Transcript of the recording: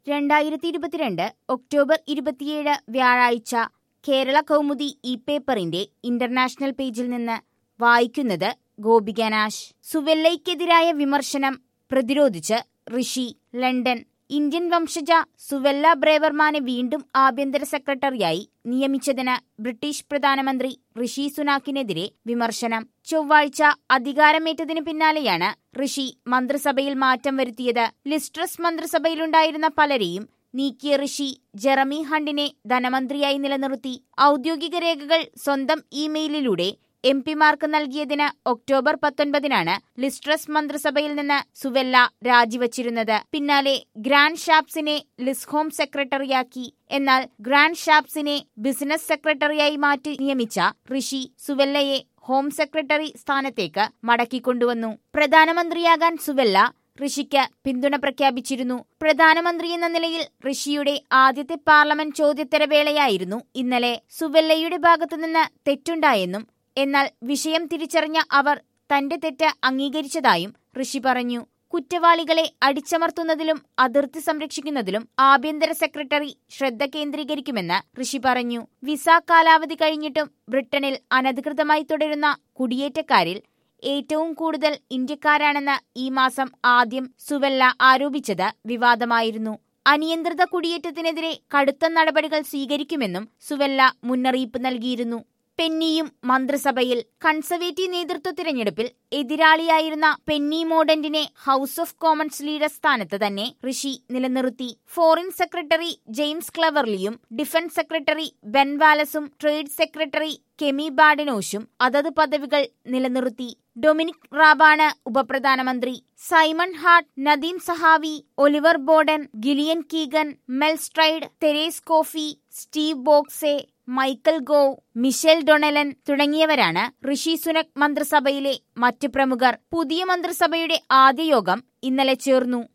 രണ്ടായിരത്തി ഇരുപത്തിരണ്ട് ഒക്ടോബർ ഇരുപത്തിയേഴ് വ്യാഴാഴ്ച കേരള കൗമുദി ഇ പേപ്പറിന്റെ ഇന്റർനാഷണൽ പേജിൽ നിന്ന് വായിക്കുന്നത് ഗോപികനാശ് സുവെല്ലയ്ക്കെതിരായ വിമർശനം പ്രതിരോധിച്ച് ഋഷി ലണ്ടൻ ഇന്ത്യൻ വംശജ സുവെല്ല ബ്രേവർമാനെ വീണ്ടും ആഭ്യന്തര സെക്രട്ടറിയായി നിയമിച്ചതിന് ബ്രിട്ടീഷ് പ്രധാനമന്ത്രി ഋഷി സുനാക്കിനെതിരെ വിമർശനം ചൊവ്വാഴ്ച അധികാരമേറ്റതിനു പിന്നാലെയാണ് ഋഷി മന്ത്രിസഭയിൽ മാറ്റം വരുത്തിയത് ലിസ്ട്രസ് മന്ത്രിസഭയിലുണ്ടായിരുന്ന പലരെയും നീക്കിയ ഋഷി ജെറമി ഹണ്ടിനെ ധനമന്ത്രിയായി നിലനിർത്തി ഔദ്യോഗിക രേഖകൾ സ്വന്തം ഇമെയിലിലൂടെ എം പിമാർക്ക് നൽകിയതിന് ഒക്ടോബർ പത്തൊൻപതിനാണ് ലിസ്ട്രസ് മന്ത്രിസഭയിൽ നിന്ന് സുവെല്ല രാജിവച്ചിരുന്നത് പിന്നാലെ ഗ്രാൻഡ് ഷാപ്സിനെ ലിസ്ഹോം സെക്രട്ടറിയാക്കി എന്നാൽ ഗ്രാൻഡ് ഷാപ്സിനെ ബിസിനസ് സെക്രട്ടറിയായി മാറ്റി നിയമിച്ച ഋഷി സുവെല്ലയെ ഹോം സെക്രട്ടറി സ്ഥാനത്തേക്ക് മടക്കിക്കൊണ്ടുവന്നു പ്രധാനമന്ത്രിയാകാൻ സുവെല്ല ഋഷിക്ക് പിന്തുണ പ്രഖ്യാപിച്ചിരുന്നു പ്രധാനമന്ത്രി എന്ന നിലയിൽ ഋഷിയുടെ ആദ്യത്തെ പാർലമെന്റ് ചോദ്യോത്തരവേളയായിരുന്നു ഇന്നലെ സുവെല്ലയുടെ ഭാഗത്തുനിന്ന് തെറ്റുണ്ടായെന്നും എന്നാൽ വിഷയം തിരിച്ചറിഞ്ഞ അവർ തന്റെ തെറ്റ് അംഗീകരിച്ചതായും ഋഷി പറഞ്ഞു കുറ്റവാളികളെ അടിച്ചമർത്തുന്നതിലും അതിർത്തി സംരക്ഷിക്കുന്നതിലും ആഭ്യന്തര സെക്രട്ടറി ശ്രദ്ധ കേന്ദ്രീകരിക്കുമെന്ന് ഋഷി പറഞ്ഞു വിസ കാലാവധി കഴിഞ്ഞിട്ടും ബ്രിട്ടനിൽ അനധികൃതമായി തുടരുന്ന കുടിയേറ്റക്കാരിൽ ഏറ്റവും കൂടുതൽ ഇന്ത്യക്കാരാണെന്ന് ഈ മാസം ആദ്യം സുവെല്ല ആരോപിച്ചത് വിവാദമായിരുന്നു അനിയന്ത്രിത കുടിയേറ്റത്തിനെതിരെ കടുത്ത നടപടികൾ സ്വീകരിക്കുമെന്നും സുവെല്ല മുന്നറിയിപ്പ് നൽകിയിരുന്നു പെന്നിയും മന്ത്രിസഭയിൽ കൺസർവേറ്റീവ് നേതൃത്വ തിരഞ്ഞെടുപ്പിൽ എതിരാളിയായിരുന്ന പെന്നി മോഡന്റിനെ ഹൌസ് ഓഫ് കോമൺസ് ലീഡർ സ്ഥാനത്ത് തന്നെ ഋഷി നിലനിർത്തി ഫോറിൻ സെക്രട്ടറി ജെയിംസ് ക്ലവർലിയും ഡിഫൻസ് സെക്രട്ടറി ബെൻ വാലസും ട്രേഡ് സെക്രട്ടറി കെമി ബാഡനോഷും അതത് പദവികൾ നിലനിർത്തി ഡൊമിനിക് റാബാണ് ഉപപ്രധാനമന്ത്രി Simon Hart Nadhim Zahawi Oliver Dowden Gillian Keegan Mel Stride Therese Coffey Steve Barclay Michael Gove Michelle Donelan തുടങ്ങിയവരാണ് ഋഷി സുനക് മന്ത്രിസഭയിലെ മറ്റ് പ്രമുഖർ പുതിയ മന്ത്രിസഭയുടെ ആദ്യ യോഗം ഇന്നലെ ചേർന്നു